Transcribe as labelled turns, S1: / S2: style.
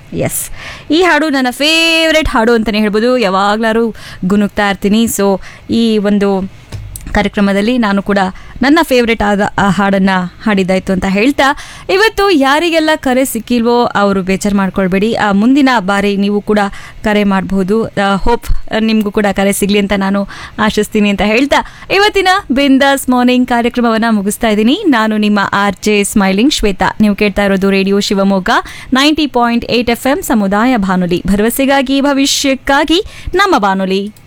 S1: S ಈ ಹಾಡು ನನ್ನ ಫೇವ್ರೆಟ್ ಹಾಡು ಅಂತಲೇ ಹೇಳ್ಬೋದು ಯಾವಾಗಲಾರು ಗುನುಗ್ತಾ ಇರ್ತೀನಿ ಸೊ ಈ ಒಂದು ಕಾರ್ಯಕ್ರಮದಲ್ಲಿ ನಾನು ಕೂಡ ನನ್ನ ಫೇವ್ರೆಟ್ ಆದ ಆ ಹಾಡನ್ನು ಹಾಡಿದ್ದಾಯ್ತು ಅಂತ ಹೇಳ್ತಾ ಇವತ್ತು ಯಾರಿಗೆಲ್ಲ ಕರೆ ಸಿಕ್ಕಿಲ್ವೋ ಅವರು ಬೇಜಾರು ಮಾಡ್ಕೊಳ್ಬೇಡಿ ಆ ಮುಂದಿನ ಬಾರಿ ನೀವು ಕೂಡ ಕರೆ ಮಾಡಬಹುದು ಹೋಪ್ ನಿಮಗೂ ಕೂಡ ಕರೆ ಸಿಗಲಿ ಅಂತ ನಾನು ಆಶಿಸ್ತೀನಿ ಅಂತ ಹೇಳ್ತಾ ಇವತ್ತಿನ ಬಿಂದಾಸ್ ಮಾರ್ನಿಂಗ್ ಕಾರ್ಯಕ್ರಮವನ್ನು ಮುಗಿಸ್ತಾ ಇದ್ದೀನಿ ನಾನು ನಿಮ್ಮ ಆರ್ ಜೆ ಸ್ಮೈಲಿಂಗ್ ಶ್ವೇತಾ ನೀವು ಕೇಳ್ತಾ ಇರೋದು radio Shivamogga ninety point eight F M ಸಮುದಾಯ ಬಾನುಲಿ ಭರವಸೆಗಾಗಿ ಭವಿಷ್ಯಕ್ಕಾಗಿ ನಮ್ಮ ಬಾನುಲಿ